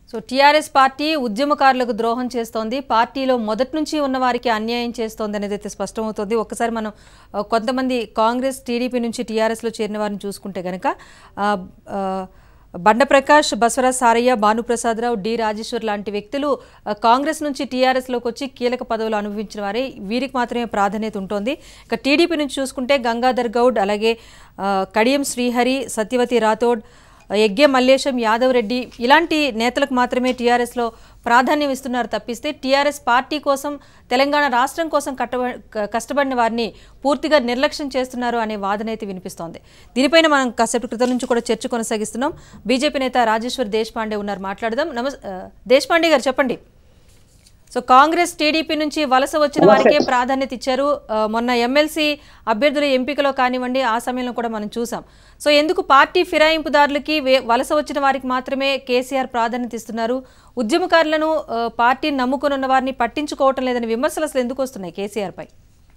So TRS party ఉద్యమకారులకు ద్రోహం చేస్తోంది పార్టీలో మొదటి నుంచి ఉన్న వారికి అన్యాయం చేస్తోంది అనేది అయితే స్పష్టమవుతోంది ఒక్కసారి మనం ఆ, కొంతమంది కాంగ్రెస్ టీడీపీ నుంచి టీఆర్ఎస్లో చేరిన వారిని చూసుకుంటే కనుక ఆ, ఆ, బండ ప్రకాష్ బసవరాజ్ సారయ్య భానుప్రసాదరావు డి రాజేశ్వర్ లాంటి వ్యక్తులు ఆ, కాంగ్రెస్ నుంచి టీఆర్ఎస్లోకి వచ్చి కీలక పదవులు అనుభవించిన వారే వీరికి మాత్రమే ప్రాధాన్యత ఉంటుంది ఇక టీడీపీ నుంచి చూసుకుంటే గంగాధర్ గౌడ్ అలాగే ఆ, కడియం శ్రీహరి సత్యవతి రాథోడ్ యజ్ఞ మల్లేశం యాదవ్ రెడ్డి ఇలాంటి నేతలకు మాత్రమే టీఆర్ఎస్లో ప్రాధాన్యం ఇస్తున్నారు తప్పిస్తే టీఆర్ఎస్ పార్టీ కోసం తెలంగాణ రాష్ట్రం కోసం కట్టబ క- కష్టపడిన వారిని పూర్తిగా నిర్లక్ష్యం చేస్తున్నారు అనే వాదన అయితే వినిపిస్తోంది దీనిపైన మనం కాసేపు క్రితం నుంచి కూడా చర్చ కొనసాగిస్తున్నాం బీజేపీ నేత రాజేశ్వర్ దేశపాండే ఉన్నారు మాట్లాడదాం నమస్ ఆ, దేశపాండే గారు చెప్పండి సో కాంగ్రెస్ టీడీపీ నుంచి వలస వచ్చిన వారికే ప్రాధాన్యత ఇచ్చారు ఆ, మొన్న ఎమ్మెల్సీ అభ్యర్థుల ఎంపికలో కానివ్వండి ఆ సమయంలో కూడా మనం చూసాం సో ఎందుకు పార్టీ ఫిరాయింపుదారులకి వే- వలస వచ్చిన వారికి మాత్రమే కేసీఆర్ ప్రాధాన్యత ఇస్తున్నారు ఉద్యమకారులను ఆ, పార్టీని నమ్ముకుని ఉన్న వారిని పట్టించుకోవటం లేదని విమర్శలు అసలు ఎందుకు వస్తున్నాయి కేసీఆర్ పై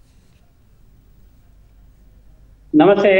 నమస్తే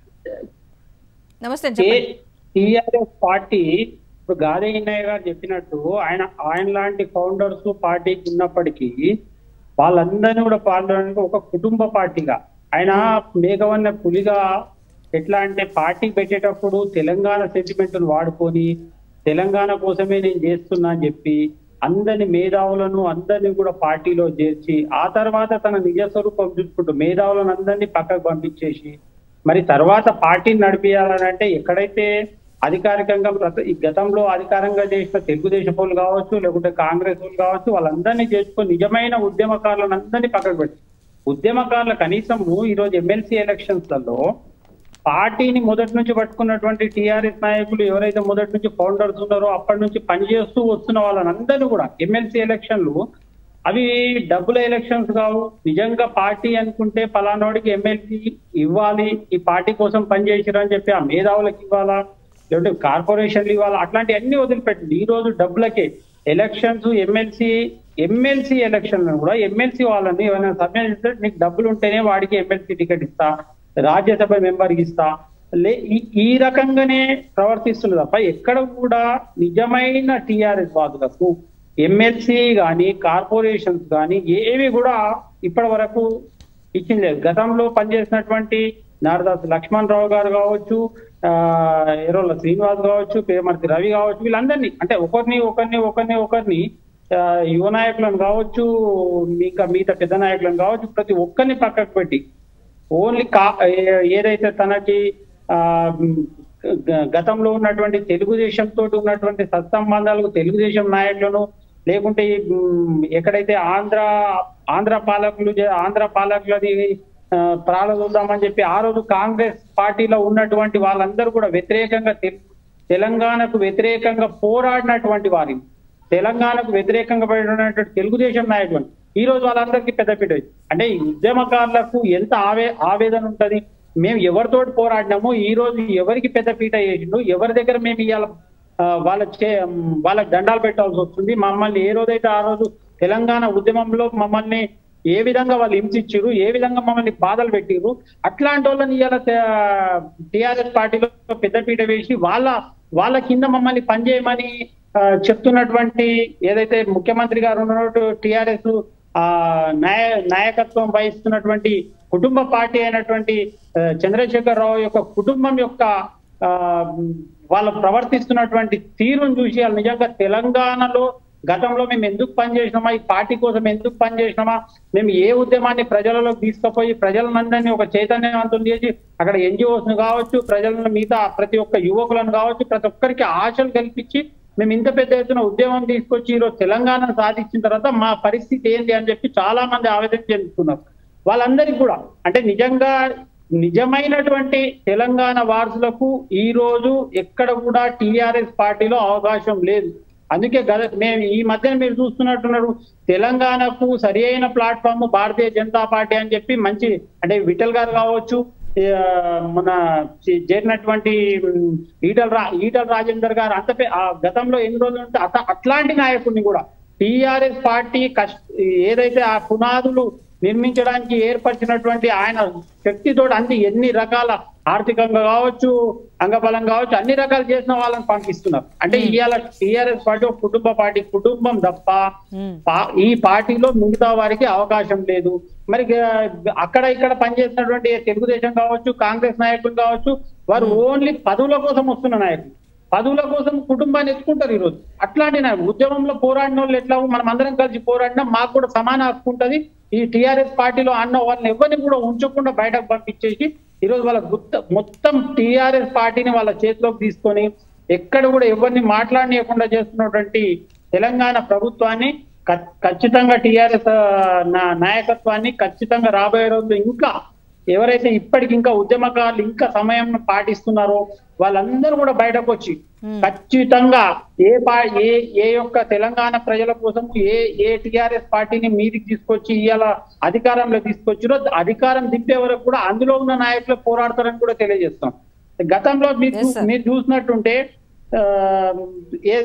నమస్తే అండి, చెప్పండి టిఆర్ఎస్ పార్టీ ఇప్పుడు గాదయ్య గారు చెప్పినట్టు ఆయన ఆయన లాంటి ఫౌండర్స్ పార్టీకి ఉన్నప్పటికీ వాళ్ళందరినీ కూడా పాల్గొనడానికి ఒక కుటుంబ పార్టీగా ఆయన మేఘవన్న పులిగా ఎట్లా అంటే పార్టీ పెట్టేటప్పుడు తెలంగాణ సెంటిమెంట్ వాడుకొని తెలంగాణ కోసమే నేను చేస్తున్నా అని చెప్పి అందరిని మేధావులను అందరినీ కూడా పార్టీలో చేర్చి ఆ తర్వాత తన నిజ స్వరూపం చూసుకుంటూ మేధావులను అందరినీ పక్కకు పంపించేసి మరి తర్వాత పార్టీని నడిపించాలని అంటే ఎక్కడైతే అధికారికంగా ప్రత- ఈ గతంలో అధికారంగా చేసిన తెలుగుదేశం వాళ్ళు కావచ్చు లేకుంటే కాంగ్రెస్ వాళ్ళు కావచ్చు వాళ్ళందరినీ చేసుకొని నిజమైన ఉద్యమకారులను అందరినీ పక్కకు పెట్టి ఉద్యమకారుల కనీసము ఈ రోజు ఎమ్మెల్సీ ఎలక్షన్స్ లలో పార్టీని మొదటి నుంచి పట్టుకున్నటువంటి టిఆర్ఎస్ నాయకులు ఎవరైతే మొదటి నుంచి ఫౌండర్స్ ఉన్నారో అప్పటి నుంచి పనిచేస్తూ వస్తున్న వాళ్ళని అందరూ కూడా ఎమ్మెల్సీ ఎలక్షన్లు అవి డబ్బుల ఎలక్షన్స్ కావు నిజంగా పార్టీ అనుకుంటే పలానోడికి ఎమ్మెల్సీ ఇవ్వాలి ఈ పార్టీ కోసం పనిచేసిరు అని చెప్పి ఆ మేధావులకు ఇవ్వాలా లేదంటే కార్పొరేషన్లు ఇవ్వాలా అట్లాంటి అన్ని వదిలిపెట్టింది ఈ రోజు డబ్బులకే ఎలక్షన్స్ ఎమ్మెల్సీ ఎమ్మెల్సీ ఎలక్షన్ కూడా ఎమ్మెల్సీ వాళ్ళని ఏమైనా సభ్యులు ఇస్తే నీకు డబ్బులు ఉంటేనే వాడికి ఎమ్మెల్సీ టికెట్ ఇస్తా రాజ్యసభ మెంబర్కి ఇస్తా లే ఈ- ఈ రకంగానే ప్రవర్తిస్తున్నది తప్ప ఎక్కడ కూడా నిజమైన టిఆర్ఎస్ వాదులకు ఎమ్మెల్సీ గాని కార్పొరేషన్స్ కానీ ఏవి కూడా ఇప్పటి వరకు ఇచ్చింది లేదు గతంలో పనిచేసినటువంటి నారదాస్ లక్ష్మణ్ రావు గారు కావచ్చు ఆ ఎరోల శ్రీనివాస్ కావచ్చు పేమర్తి రవి కావచ్చు వీళ్ళందరినీ అంటే ఒకరిని ఒకరిని ఒకరిని ఒకరిని ఆ, యువ నాయకులను కావచ్చు ఇంకా మిగతా పెద్ద నాయకులను కావచ్చు ప్రతి ఒక్కరిని పక్కకు పెట్టి ఓన్లీ కా ఏ- ఏదైతే తనకి ఆ మ్, గ- గతంలో ఉన్నటువంటి తెలుగుదేశం తోటి ఉన్నటువంటి సత్సంబంధాలకు తెలుగుదేశం నాయకులను లేకుంటే ఈ, మ్, ఎక్కడైతే ఆంధ్ర ఆంధ్ర పాలకులు చే- ఆంధ్ర పాలకులది ఆ, ప్రారంభిద్దామని చెప్పి ఆ రోజు కాంగ్రెస్ పార్టీలో ఉన్నటువంటి వాళ్ళందరూ కూడా వ్యతిరేకంగా తె- తెలంగాణకు వ్యతిరేకంగా పోరాడినటువంటి వారిని తెలంగాణకు వ్యతిరేకంగా పడినటువంటి తెలుగుదేశం నాయకులు ఈ రోజు వాళ్ళందరికీ పెద్దపీట వేసి- అంటే ఈ ఉద్యమకారులకు ఎంత ఆవే ఆవేదన ఉంటది మేము ఎవరితోటి పోరాడినాము ఈ రోజు ఎవరికి పెద్దపీట వేసిండు ఎవరి దగ్గర మేము ఇవాళ ఆ, వాళ్ళ చే వాళ్ళకి దండాలు పెట్టాల్సి వస్తుంది మమ్మల్ని ఏ రోజైతే ఆ రోజు తెలంగాణ ఉద్యమంలో మమ్మల్ని ఏ విధంగా వాళ్ళు హింసించారు ఏ విధంగా మమ్మల్ని బాధలు పెట్టిరు అట్లాంటి వాళ్ళని ఇవాళ టిఆర్ఎస్ పార్టీలో పెద్దపీట వేసి వాళ్ళ వాళ్ళ కింద మమ్మల్ని పనిచేయమని ఆ, చెప్తున్నటువంటి ఏదైతే ముఖ్యమంత్రి గారు ఉన్నట్టు టిఆర్ఎస్ ఆ నాయ నాయకత్వం వహిస్తున్నటువంటి కుటుంబ పార్టీ అయినటువంటి ఆ, చంద్రశేఖర్ రావు యొక్క కుటుంబం యొక్క ఆ వాళ్ళు ప్రవర్తిస్తున్నటువంటి తీరును చూసి వాళ్ళు నిజంగా తెలంగాణలో గతంలో మేము ఎందుకు పనిచేసినామా ఈ పార్టీ కోసం ఎందుకు పనిచేసినామా మేము ఏ ఉద్యమాన్ని ప్రజలలోకి తీసుకుపోయి ప్రజలందరినీ ఒక చైతన్యవంతం చేసి అక్కడ ఎన్జిఓస్ ను కావచ్చు ప్రజలను మిగతా ప్రతి ఒక్క యువకులను కావచ్చు ప్రతి ఒక్కరికి ఆశలు కల్పించి మేము ఇంత పెద్ద ఎత్తున ఉద్యమం తీసుకొచ్చి ఈరోజు తెలంగాణను సాధించిన తర్వాత మా పరిస్థితి ఏంటి అని చెప్పి చాలా మంది ఆవేదన చెందుతున్నారు వాళ్ళందరికీ కూడా అంటే నిజంగా నిజమైనటువంటి తెలంగాణ వారసులకు ఈ రోజు ఎక్కడ కూడా టిఆర్ఎస్ పార్టీలో అవకాశం లేదు అందుకే గత మేము ఈ మధ్యన మీరు చూస్తున్నట్టున్నారు తెలంగాణకు సరి అయిన ప్లాట్ఫామ్ భారతీయ జనతా పార్టీ అని చెప్పి మంచి అంటే విఠల్ గారు కావచ్చు ఆ, మన చి- చేరినటువంటి ఉమ్, ఈటల రా ఈటల రాజేందర్ గారు అంత పే- ఆ గతంలో ఎన్ని రోజులు ఉంటే అత అట్లాంటి నాయకుడిని కూడా టిఆర్ఎస్ పార్టీ కష్ట ఏదైతే ఆ పునాదులు నిర్మించడానికి ఏర్పరిచినటువంటి ఆయన శక్తితోటి అన్ని ఎన్ని రకాల ఆర్థికంగా కావచ్చు అంగబలం కావచ్చు అన్ని రకాలు చేసిన వాళ్ళని పంపిస్తున్నారు అంటే ఇవాళ టిఆర్ఎస్ పార్టీ ఒక కుటుంబ పార్టీ కుటుంబం తప్ప ఉమ్, పా- ఈ పార్టీలో మిగతా వారికి అవకాశం లేదు మరి గ- అక్కడ ఇక్కడ పనిచేసినటువంటి తెలుగుదేశం కావచ్చు కాంగ్రెస్ నాయకులు కావచ్చు వారు ఓన్లీ పదవుల కోసం వస్తున్న నాయకులు పదవుల కోసం కుటుంబాన్ని ఎత్తుకుంటారు ఈ రోజు అట్లాంటి నాయకులు ఉద్యమంలో పోరాడిన వాళ్ళు ఎట్లా మనం అందరం కలిసి పోరాడినా మాకు కూడా సమాన హక్కు ఉంటది ఈ టిఆర్ఎస్ పార్టీలో అన్న వాళ్ళని ఎవరిని కూడా ఉంచకుండా బయటకు పంపించేసి ఈ రోజు వాళ్ళ గుత్త మొత్తం టిఆర్ఎస్ పార్టీని వాళ్ళ చేతిలోకి తీసుకొని ఎక్కడ కూడా ఎవరిని మాట్లాడనీయకుండా చేస్తున్నటువంటి తెలంగాణ ప్రభుత్వాన్ని ఖ- ఖచ్చితంగా టిఆర్ఎస్ నాయకత్వాన్ని ఖచ్చితంగా రాబోయే రోజుల్లో ఇంకా ఎవరైతే ఇప్పటికి ఇంకా ఉద్యమకారులు ఇంకా సమయం పాటిస్తున్నారో వాళ్ళందరూ కూడా బయటకు వచ్చి Hmm. ఖచ్చితంగా ఏ పా ఏ ఏ యొక్క తెలంగాణ ప్రజల కోసం ఏ ఏ టిఆర్ఎస్ పార్టీని మీదికి తీసుకొచ్చి ఇవాళ అధికారంలో తీసుకొచ్చిరో అధికారం దింపే వరకు కూడా అందులో ఉన్న నాయకులు పోరాడతారని కూడా తెలియజేస్తాం గతంలో మీరు Yes, sir. మీరు చూసినట్టుంటే ఆ, ఏ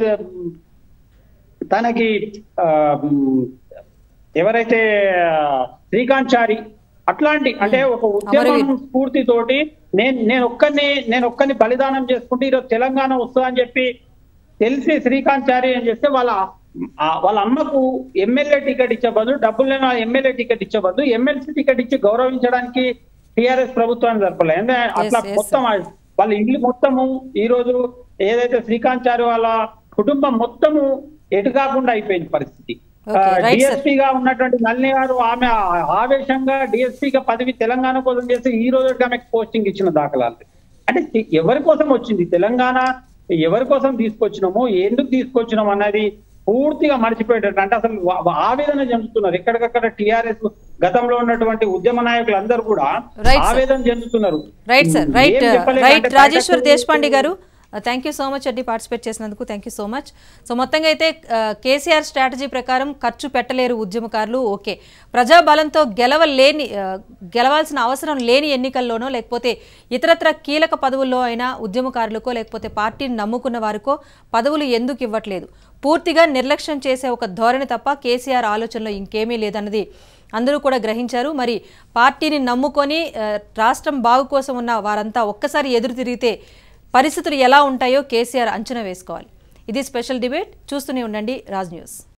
తనకి ఆ, ఎవరైతే ఆ, శ్రీకాంత్ చారి అట్లాంటి అంటే ఒక ఉద్యమం అమరవీర్. స్ఫూర్తితోటి నేను నేను ఒక్కరిని నేను ఒక్కరిని బలిదానం చేసుకుంటే ఈరోజు తెలంగాణ వస్తుందని అని చెప్పి తెలిసి శ్రీకాంత్ చారి ఏం చేస్తే వాళ్ళ ఆ వాళ్ళ అమ్మకు ఎమ్మెల్యే టికెట్ ఇచ్చే బదులు డబ్బులు లేని ఎమ్మెల్యే టికెట్ ఇచ్చే బదులు ఎమ్మెల్సీ టికెట్ ఇచ్చి గౌరవించడానికి టిఆర్ఎస్ ప్రభుత్వాన్ని జరపలేదు ఎందుకంటే అట్లా yes, మొత్తం ఆ- వాళ్ళ ఇల్లు మొత్తము ఈ రోజు ఏదైతే శ్రీకాంత్ చారి వాళ్ళ కుటుంబం మొత్తము ఎటు కాకుండా అయిపోయింది పరిస్థితి Okay, right, sir. డిఎస్పీ గా ఉన్నటువంటి నల్ని గారు ఆమె ఆ- ఆవేశంగా డిఎస్పీ గా పదవి తెలంగాణ కోసం చేసి ఈ రోజు ఆమెకు పోస్టింగ్ ఇచ్చిన దాఖలాలు అంటే తి- ఎవరి కోసం వచ్చింది తెలంగాణ ఎవరి కోసం తీసుకొచ్చినాము ఎందుకు తీసుకొచ్చినాం అన్నది పూర్తిగా మర్చిపోయేటట్టు అంటే అసలు వా- వా- ఆవేదన చెందుతున్నారు ఎక్కడికక్కడ టిఆర్ఎస్ గతంలో ఉన్నటువంటి ఉద్యమ నాయకులు అందరూ కూడా Right, sir. ఆవేదన చెందుతున్నారు రైట్ సార్ ఏం రైట్ చెప్పలేక రైట్ అంటే రాజేశ్వర్ బయటకు Deshpande garu thank you so much అండి పార్టిసిపేట్ చేసినందుకు thank you so much so మొత్తంగా అయితే ఆ, కేసీఆర్ స్ట్రాటజీ ప్రకారం ఖర్చు పెట్టలేరు ఉద్యమకారులు ఓకే ప్రజాబలంతో గెలవలేని ఆ, గెలవాల్సిన అవసరం లేని ఎన్నికల్లోనో లేకపోతే ఇతరత్ర కీలక పదవుల్లో అయినా ఉద్యమకారులకో లేకపోతే పార్టీని నమ్ముకున్న వారికో పదవులు ఎందుకు ఇవ్వట్లేదు పూర్తిగా నిర్లక్ష్యం చేసే ఒక ధోరణి తప్ప కేసీఆర్ ఆలోచనలో ఇంకేమీ లేదన్నది అందరూ కూడా గ్రహించారు మరి పార్టీని నమ్ముకొని ఆ, రాష్ట్రం బాగు కోసం ఉన్న వారంతా ఒక్కసారి ఎదురు తిరిగితే పరిస్థితులు ఎలా ఉంటాయో కేసీఆర్ అంచనా వేసుకోవాలి ఇది స్పెషల్ డిబేట్ చూస్తూనే ఉండండి రాజ్ న్యూస్